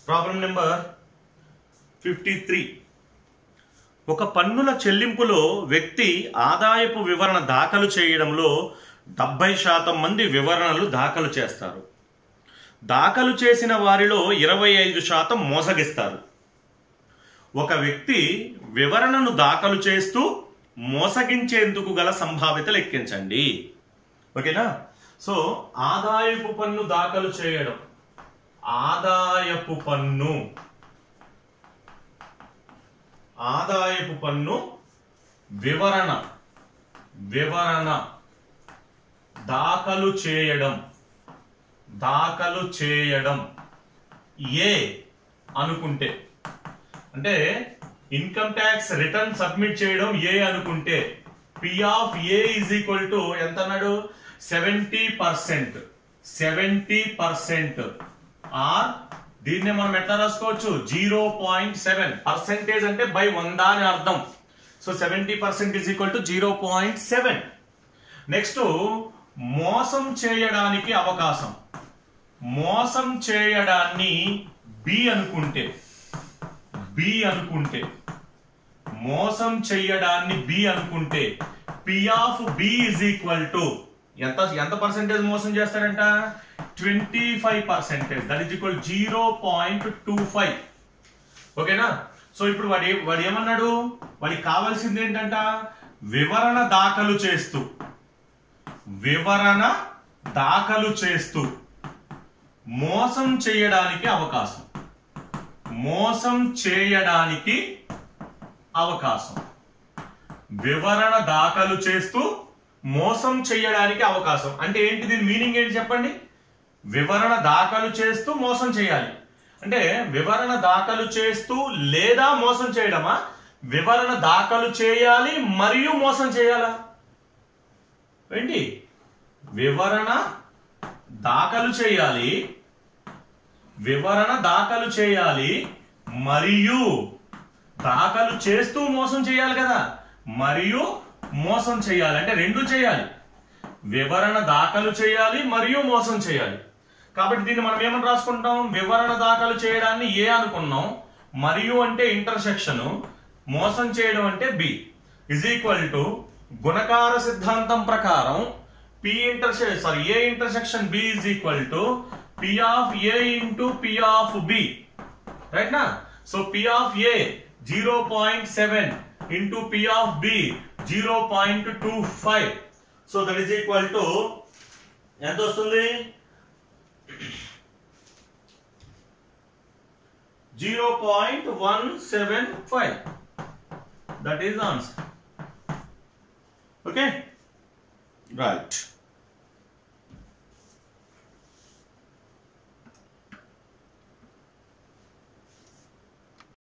problem number fifty three ఒక పన్నుల చెల్లింపులో వ్యక్తి ఆదాయపు వివరణ దాఖలు చేయడంలో డెబ్బై శాతం మంది వివరణలు దాఖలు చేస్తారు దాఖలు చేసిన వారిలో ఇరవై ఐదు శాతం మోసగిస్తారు ఒక వ్యక్తి వివరణను దాఖలు చేస్తూ మోసగించేందుకు గల సంభావ్యత లెక్కించండి ఓకేనా సో ఆదాయపు పన్ను దాఖలు చేయడం ఆదాయపు పన్ను ఆదాయపు పన్ను వివరణ వివరణ దాఖలు చేయడం దాఖలు చేయడం ఏ అనుకుంటే అంటే ఇన్కమ్ ట్యాక్స్ రిటర్న్ సబ్మిట్ చేయడం ఏ అనుకుంటే P of A is equal to ఎంత అన్నాడు seventy percent seventy percent or దీన్నే మనం ఎట్లా రాసుకోవచ్చు జీరో పాయింట్ సెవెన్ పర్సెంటేజ్ అంటే బై వంద అని అర్థం so seventy percent is equal to zero point seven next మోసం చేయడానికి అవకాశం మోసం చేయడాన్ని బి అనుకుంటే బి అనుకుంటే మోసం చెయ్యడాన్ని బి అనుకుంటే P of B is equal to ఎంత ఎంత పర్సెంటేజ్ మోసం చేస్తారంట twenty five percentage that is equal zero point two five ఓకేనా సో ఇప్పుడు వాడు ఏ- వాడు ఏమన్నాడు వాడికి కావాల్సింది ఏంటంట వివరణ దాఖలు చేస్తూ వివరణ దాఖలు చేస్తూ మోసం చేయడానికి అవకాశం మోసం చేయడానికి అవకాశం వివరణ దాఖలు చేస్తూ మోసం చేయడానికి అవకాశం అంటే ఏంటి దీని మీనింగ్ ఏంటి చెప్పండి వివరణ దాఖలు చేస్తూ మోసం చేయాలి అంటే వివరణ దాఖలు చేస్తూ లేదా మోసం చేయడమా వివరణ దాఖలు చేయాలి మరియు మోసం చేయాలా ఏంటి వివరణ దాఖలు చేయాలి వివరణ దాఖలు చేయాలి మరియు దాఖలు చేస్తూ మోసం చేయాలి కదా మరియు మోసం చేయాలి అంటే రెండు చేయాలి వివరణ దాఖలు చేయాలి మరియు మోసం చేయాలి కాబట్టి దీన్ని మనం ఏమని రాసుకుంటాం వివరణ దాఖలు చేయడాన్ని ఏ అనుకున్నాం మరియు అంటే ఇంటర్సెక్షన్ మోసం చేయడం అంటే బి ఇజ్ ఈక్వల్ టు గుణకార సిద్ధాంతం ప్రకారం P intersection sorry A intersection B is equal to P of A into P of B right నా so P of A zero point seven into P of B zero point two five so that is equal to ఎంత వస్తుంది zero point one seven five that is answer okay right